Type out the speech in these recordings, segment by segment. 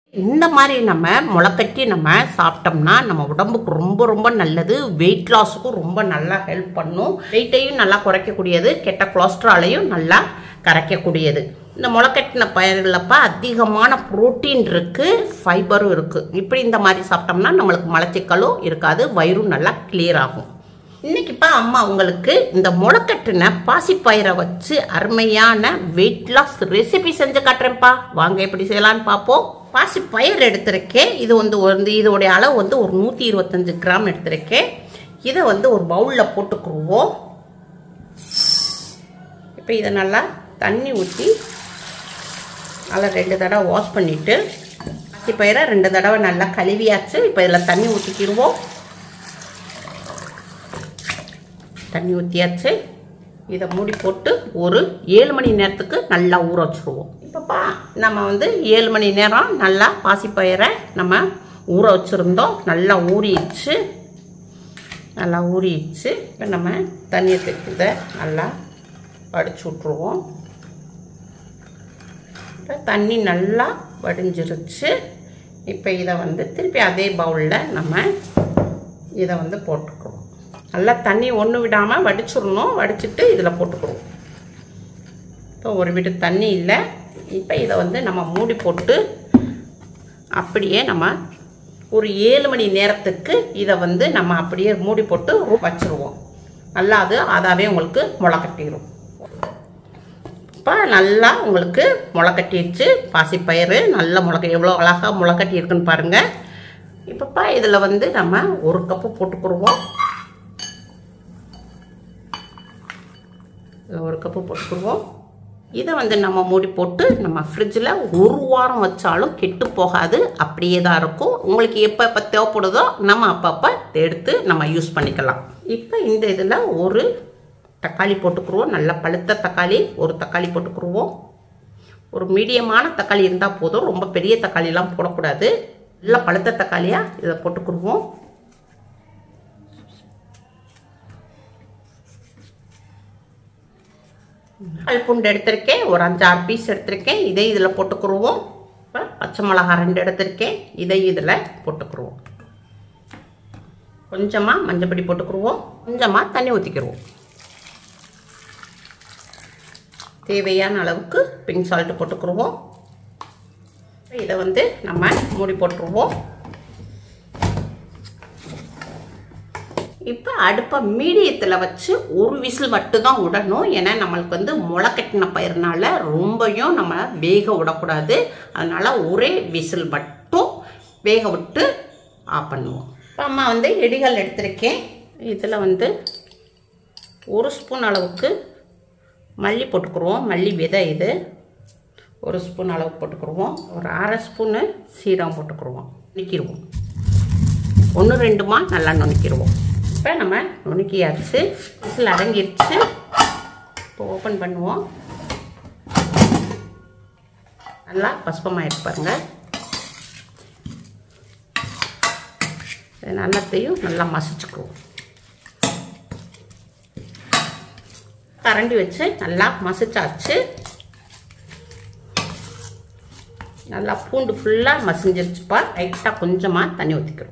இந்த மாதிரி நம்ம முளைக்கட்டி நம்ம சாப்பிட்டோம்னா நம்ம உடம்புக்கு ரொம்ப ரொம்ப நல்லது வெயிட் லாஸுக்கும் ரொம்ப நல்லா ஹெல்ப் பண்ணும் வெயிட்டையும் நல்லா குறைக்கக்கூடியது கெட்ட கொலஸ்ட்ராலையும் நல்லா கரைக்கக்கூடியது இந்த முளைக்கட்டின பயிர்களப்ப அதிகமான புரோட்டீன் இருக்கு ஃபைபரும் இருக்கு இப்படி இந்த மாதிரி சாப்பிட்டோம்னா நம்மளுக்கு மலச்சிக்கலும் இருக்காது வயிறும் நல்லா கிளியர் ஆகும் இன்னைக்குப்பா அம்மா உங்களுக்கு இந்த முளைக்கட்டின பாசிப்பயிரை வச்சு அருமையான வெயிட் லாஸ் ரெசிபி செஞ்சு காட்டுறேன்ப்பா வாங்க எப்படி செய்யலாம்னு பார்ப்போம் பாசிப்பயிர் எடுத்திருக்கேன் இது வந்து வந்து இதோடைய அளவு வந்து ஒரு நூற்றி இருபத்தஞ்சு கிராம் எடுத்திருக்கேன் இதை வந்து ஒரு பவுலில் போட்டுக்குருவோம் இப்போ இதை நல்லா தண்ணி ஊற்றி நல்லா ரெண்டு தடவை வாஷ் பண்ணிவிட்டு பாசிப்பயிரை ரெண்டு தடவை நல்லா கழுவியாச்சு இப்போ இதில் தண்ணி ஊற்றிக்கிடுவோம் தண்ணி ஊற்றியாச்சு இதை மூடி போட்டு ஒரு ஏழு மணி நேரத்துக்கு நல்லா ஊற வச்சுருவோம் இப்போப்பா நம்ம வந்து ஏழு மணி நேரம் நல்லா பாசிப்பயிரை நம்ம ஊற வச்சுருந்தோம் நல்லா ஊறிடுச்சு நல்லா ஊறிடுச்சு இப்போ நம்ம தண்ணியை இதை நல்லா வடிச்சு விட்ருவோம் இப்போ தண்ணி நல்லா வடிஞ்சிருச்சு இப்போ இதை வந்து திருப்பி அதே பவுலில் நம்ம இதை வந்து போட்டுக்குவோம் நல்லா தண்ணி ஒன்று விடாமல் வடிச்சிடணும் வடிச்சிட்டு இதில் போட்டுக்குவோம் இப்போ ஒரு வீட்டு தண்ணி இல்லை இப்போ இதை வந்து நம்ம மூடி போட்டு அப்படியே நம்ம ஒரு ஏழு மணி நேரத்துக்கு இதை வந்து நம்ம அப்படியே மூடி போட்டு வச்சுருவோம் நல்லா அது அதாவே உங்களுக்கு முளை கட்டிடும் இப்போ நல்லா உங்களுக்கு முளை கட்டிடுச்சு பாசிப்பயிறு நல்ல முளை எவ்வளோ அழகாக முளை கட்டி இருக்குன்னு பாருங்கள் இப்போப்பா இதில் வந்து நம்ம ஒரு கப்பு போட்டுக்குருவோம் ஒரு கப்பு போட்டுக்குருவோம் இதை வந்து நம்ம மூடி போட்டு நம்ம ஃப்ரிட்ஜில் ஒரு வாரம் வச்சாலும் கெட்டு போகாது அப்படியே தான் இருக்கும் உங்களுக்கு எப்போ எப்போ தேவைப்படுதோ நம்ம அப்பப்போ எடுத்து நம்ம யூஸ் பண்ணிக்கலாம் இப்போ இந்த இதில் ஒரு தக்காளி போட்டுக்குருவோம் நல்ல பழுத்த தக்காளி ஒரு தக்காளி போட்டுக்குருவோம் ஒரு மீடியமான தக்காளி இருந்தால் போதும் ரொம்ப பெரிய தக்காளிலாம் போடக்கூடாது நல்லா பழுத்த தக்காளியாக இதை போட்டுக்குருவோம் கல்புண்டு எடுத்திருக்கேன் ஒரு அஞ்சாறு பீஸ் எடுத்திருக்கேன் இதை இதில் போட்டுக்குருவோம் இப்போ பச்சை மிளகா ரெண்டு எடுத்திருக்கேன் இதை இதில் போட்டுக்குருவோம் கொஞ்சமாக மஞ்சப்பொடி போட்டுக்குருவோம் கொஞ்சமாக தண்ணி ஊற்றிக்கிடுவோம் தேவையான அளவுக்கு பிங்க் சால்ட்டு போட்டுக்குருவோம் இதை வந்து நம்ம மூடி போட்டுருவோம் இப்போ அடுப்பை மீடியத்தில் வச்சு ஒரு விசில் மட்டும்தான் விடணும் ஏன்னா நம்மளுக்கு வந்து முளை கட்டின பயிர்னால ரொம்பவும் நம்ம வேக விடக்கூடாது அதனால் ஒரே விசில் மட்டும் வேக விட்டு ஆஃப் பண்ணுவோம் இப்போ அம்மா வந்து இடிகள் எடுத்திருக்கேன் இதில் வந்து ஒரு ஸ்பூன் அளவுக்கு மல்லி போட்டுக்குருவோம் மல்லி விதை இது ஒரு ஸ்பூன் அளவு போட்டுக்குருவோம் ஒரு அரை ஸ்பூனு சீரகம் போட்டுக்குருவோம் நுணுக்கிடுவோம் ஒன்று ரெண்டுமா நல்லா நுணுக்கிடுவோம் இப்போ நம்ம நுணுக்கியாச்சு விசில் அடங்கிருச்சு இப்போ ஓப்பன் பண்ணுவோம் நல்லா பசுப்பமாயிட்டு பாருங்க நல்லத்தையும் நல்லா மசிச்சுக்குவோம் கரண்டி வச்சு நல்லா மசிச்சாச்சு நல்லா பூண்டு ஃபுல்லாக மசிஞ்சிருச்சுப்பா லைட்டாக கொஞ்சமாக தண்ணி ஊற்றிக்கிறோம்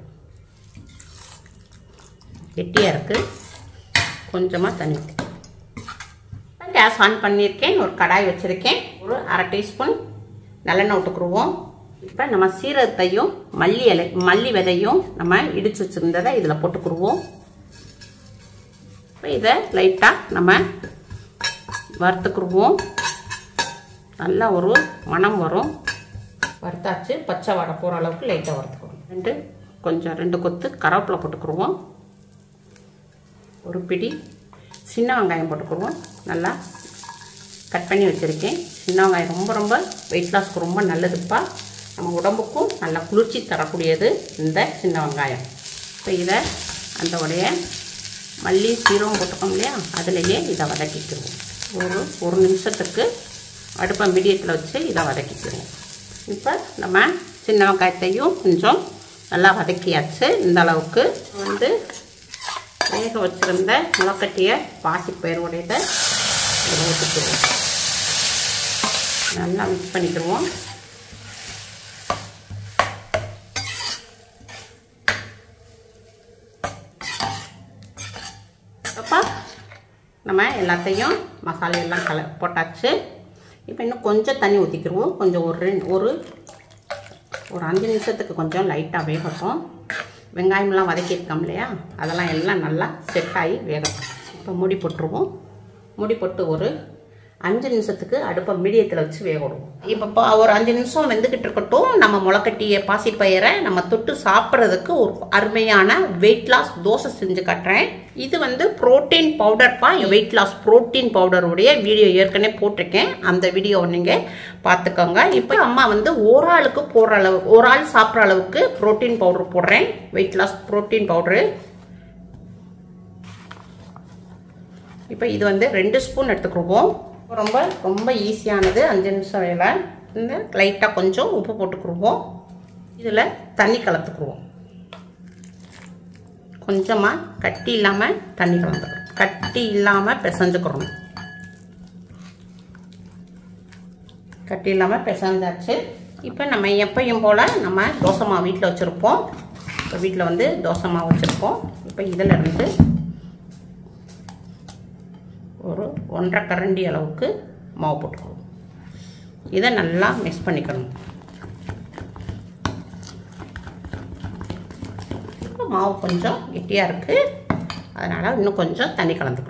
கெட்டியாக இருக்குது கொஞ்சமாக தண்ணி ஊற்றி கேஸ் ஆன் பண்ணியிருக்கேன் ஒரு கடாய் வச்சுருக்கேன் ஒரு அரை டீஸ்பூன் நல்லெண்ணெய் விட்டுக்குருவோம் இப்போ நம்ம சீரகத்தையும் மல்லி இலை மல்லி விதையும் நம்ம இடித்து வச்சுருந்ததை இதில் போட்டுக்குருவோம் இப்போ இதை லைட்டாக நம்ம வறுத்துக்குருவோம் நல்லா ஒரு மணம் வரும் வறுத்தாச்சு பச்சை வடை போகிற அளவுக்கு லைட்டாக வறுத்துக்குவோம் ரெண்டு கொஞ்சம் ரெண்டு கொத்து கருவேப்பிலை போட்டுக்குருவோம் ஒரு பிடி சின்ன வெங்காயம் போட்டுக்குருவோம் நல்லா கட் பண்ணி வச்சுருக்கேன் சின்ன வெங்காயம் ரொம்ப ரொம்ப வெயிட் லாஸ்க்கு ரொம்ப நல்லதுப்பா நம்ம உடம்புக்கும் நல்லா குளிர்ச்சி தரக்கூடியது இந்த சின்ன வெங்காயம் இப்போ இதை அந்த உடைய மல்லி சீரகம் போட்டுக்கோம் இல்லையா அதுலேயே இதை வதக்கிக்கிடுவோம் ஒரு ஒரு நிமிஷத்துக்கு அடுப்பை மீடியத்தில் வச்சு இதை வதக்கிக்கிடுவோம் இப்போ நம்ம சின்ன வெங்காயத்தையும் கொஞ்சம் நல்லா வதக்கியாச்சு இந்த அளவுக்கு வந்து வேக வச்சுருந்த முளைக்கட்டிய பாசிப்பயிரோடையதை இதில் ஊற்றிக்கிடுவோம் நல்லா மிக்ஸ் பண்ணிக்கிடுவோம் நம்ம எல்லாத்தையும் மசாலா எல்லாம் கல போட்டாச்சு இப்போ இன்னும் கொஞ்சம் தண்ணி ஊற்றிக்கிடுவோம் கொஞ்சம் ஒரு ரெண்டு ஒரு ஒரு அஞ்சு நிமிஷத்துக்கு கொஞ்சம் லைட்டாக வேகட்டும் வெங்காயம்லாம் வதக்கியிருக்கோம் இல்லையா அதெல்லாம் எல்லாம் நல்லா செட் ஆகி வேகட்டும் இப்போ மூடி போட்டுருவோம் மூடி போட்டு ஒரு அஞ்சு நிமிஷத்துக்கு அடுப்பை மீடியத்தில் வச்சு வேக விடுவோம் இப்போ இப்போ ஒரு அஞ்சு நிமிஷம் வெந்துக்கிட்டு இருக்கட்டும் நம்ம முளைக்கட்டிய பாசிப்பயிரை நம்ம தொட்டு சாப்பிட்றதுக்கு ஒரு அருமையான வெயிட் லாஸ் தோசை செஞ்சு காட்டுறேன் இது வந்து புரோட்டீன் பவுடர்ப்பா வெயிட் லாஸ் புரோட்டீன் பவுடருடைய வீடியோ ஏற்கனவே போட்டிருக்கேன் அந்த வீடியோ நீங்கள் பார்த்துக்கோங்க இப்போ அம்மா வந்து ஒரு ஆளுக்கு போடுற அளவு ஒரு ஆள் சாப்பிட்ற அளவுக்கு புரோட்டீன் பவுடர் போடுறேன் வெயிட் லாஸ் புரோட்டீன் பவுடரு இப்போ இது வந்து ரெண்டு ஸ்பூன் எடுத்துக்கிடுவோம் ரொம்ப ரொம்ப ஈஸியானது அஞ்சு நிமிஷம் வேலை இந்த லைட்டாக கொஞ்சம் உப்பு போட்டுக்கிடுவோம் இதில் தண்ணி கலந்துக்குருவோம் கொஞ்சமாக கட்டி இல்லாமல் தண்ணி கலந்துக்கிறோம் கட்டி இல்லாமல் பிசைஞ்சுக்கிறோம் கட்டி இல்லாமல் பிசைஞ்சாச்சு இப்போ நம்ம எப்பயும் போல் நம்ம தோசை மாவு வீட்டில் வச்சுருப்போம் இப்போ வீட்டில் வந்து தோசை மாவு வச்சுருப்போம் இப்போ இதில் இருந்து ஒரு ஒன்றரை கரண்டி அளவுக்கு மாவு போட்டுக்கணும் இதை நல்லா மிக்ஸ் பண்ணிக்கணும் இப்போ மாவு கொஞ்சம் கெட்டியாக இருக்குது அதனால் இன்னும் கொஞ்சம் தண்ணி கலந்துக்கணும்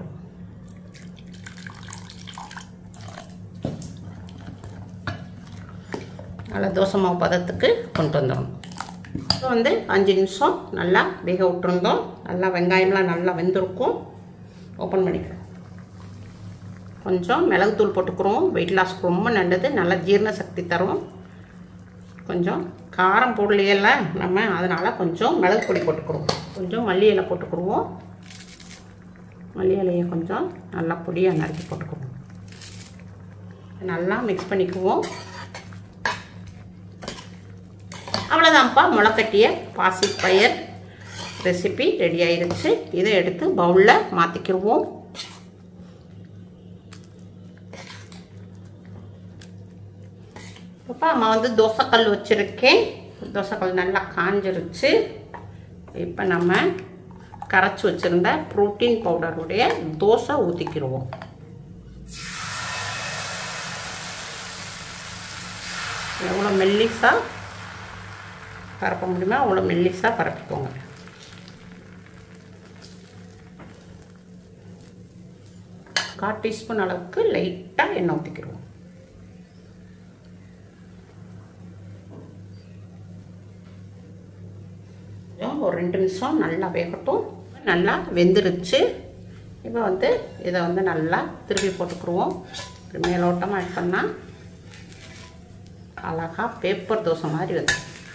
நல்லா தோசை மாவு பதத்துக்கு கொண்டு வந்துடணும் இப்போ வந்து அஞ்சு நிமிஷம் நல்லா வேக விட்டுருந்தோம் நல்லா வெங்காயம்லாம் நல்லா வெந்திருக்கும் ஓப்பன் பண்ணிக்கிறோம் கொஞ்சம் மிளகுத்தூள் போட்டுக்கிறோம் வெயிட் லாஸ்க்கு ரொம்ப நல்லது நல்லா ஜீரண சக்தி தரும் கொஞ்சம் காரம் போடலையில நம்ம அதனால் கொஞ்சம் மிளகு பொடி போட்டுக்கிறோம் கொஞ்சம் மல்லி இலை போட்டுக்கிடுவோம் மல்லி இலையை கொஞ்சம் நல்லா பொடியாக நறுக்கி போட்டுக்குவோம் நல்லா மிக்ஸ் பண்ணிக்குவோம் அவ்வளோதான்ப்பா முளைக்கட்டிய பாசிப்பயிர் ரெசிபி ரெடி ஆயிடுச்சு இதை எடுத்து பவுலில் மாற்றிக்கிடுவோம் இப்போ அம்மா வந்து தோசைக்கல் வச்சுருக்கேன் தோசைக்கல் நல்லா காஞ்சிருச்சு இப்போ நம்ம கரைச்சி வச்சுருந்த ப்ரோட்டீன் பவுடருடைய தோசை ஊற்றிக்கிடுவோம் எவ்வளோ மெல்லிஸாக பரப்ப முடியுமோ அவ்வளோ மெல்லிஸாக பரப்பிக்கோங்க கால் டீஸ்பூன் அளவுக்கு லைட்டாக எண்ணெய் ஊற்றிக்கிடுவோம் ஒரு ரெண்டு நிமிஷம் நல்லா வேகட்டும் நல்லா வெந்துருச்சு இப்போ வந்து இதை வந்து நல்லா திருப்பி போட்டுக்குருவோம் மேலோட்டமாக ஆட் பண்ணால் அழகாக பேப்பர் தோசை மாதிரி வந்து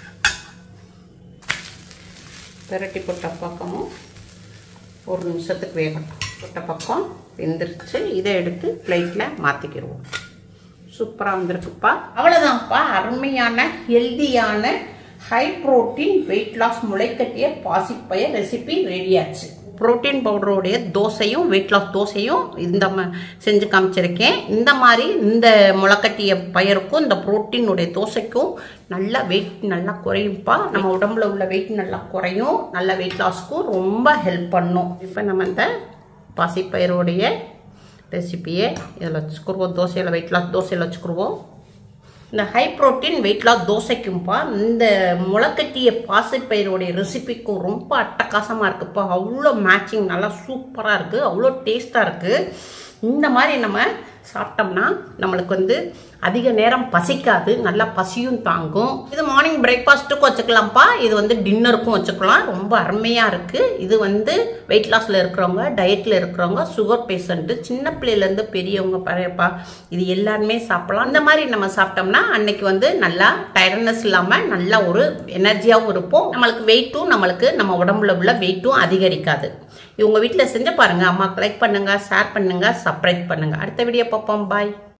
பெரட்டி போட்ட பக்கமும் ஒரு நிமிஷத்துக்கு வேகட்டும் போட்ட பக்கம் வெந்துருச்சு இதை எடுத்து பிளேட்டில் மாற்றிக்கிடுவோம் சூப்பராக வந்திருக்குப்பா அவ்வளோதான்ப்பா அருமையான ஹெல்தியான ஹை ப்ரோட்டீன் வெயிட் லாஸ் முளைக்கட்டிய பாசிப்பயிர் ரெசிபி ரெடியாச்சு ப்ரோட்டீன் பவுடருடைய தோசையும் வெயிட் லாஸ் தோசையும் இந்த செஞ்சு காமிச்சிருக்கேன் இந்த மாதிரி இந்த முளைக்கட்டிய பயிருக்கும் இந்த ப்ரோட்டீனுடைய தோசைக்கும் நல்லா வெயிட் நல்லா குறையும்ப்பா நம்ம உடம்புல உள்ள வெயிட் நல்லா குறையும் நல்ல வெயிட் லாஸ்க்கும் ரொம்ப ஹெல்ப் பண்ணும் இப்போ நம்ம இந்த பாசிப்பயிரோடைய ரெசிப்பியை இதில் வச்சுக்குருவோம் தோசையில் வெயிட் லாஸ் தோசையில் வச்சுக்குருவோம் இந்த ஹை ப்ரோட்டீன் வெயிட் லாஸ் தோசைக்கும்ப்பா இந்த முளைக்கட்டிய பாசிப்பயிரோடைய ரெசிபிக்கும் ரொம்ப அட்டகாசமாக இருக்குப்பா அவ்வளோ மேட்சிங் நல்லா சூப்பராக இருக்குது அவ்வளோ டேஸ்ட்டாக இருக்குது இந்த மாதிரி நம்ம சாப்பிட்டோம்னா நம்மளுக்கு வந்து அதிக நேரம் பசிக்காது நல்லா பசியும் தாங்கும் இது மார்னிங் பிரேக்ஃபாஸ்ட்டுக்கும் வச்சுக்கலாம்ப்பா இது வந்து டின்னருக்கும் வச்சுக்கலாம் ரொம்ப அருமையாக இருக்குது இது வந்து வெயிட் லாஸில் இருக்கிறவங்க டயட்டில் இருக்கிறவங்க சுகர் பேஷண்ட்டு சின்ன பிள்ளையிலேருந்து பெரியவங்க பழையப்பா இது எல்லாருமே சாப்பிடலாம் இந்த மாதிரி நம்ம சாப்பிட்டோம்னா அன்னைக்கு வந்து நல்லா டயர்ட்னஸ் இல்லாமல் நல்லா ஒரு எனர்ஜியாகவும் இருப்போம் நம்மளுக்கு வெயிட்டும் நம்மளுக்கு நம்ம உடம்புல உள்ள வெயிட்டும் அதிகரிக்காது இவங்க வீட்டில் செஞ்சு பாருங்கள் அம்மாவுக்கு லைக் பண்ணுங்கள் ஷேர் பண்ணுங்கள் சப்ஸ்கிரைப் பண்ணுங்கள் அடுத்த வீடியோ பார்ப்போம் பாய்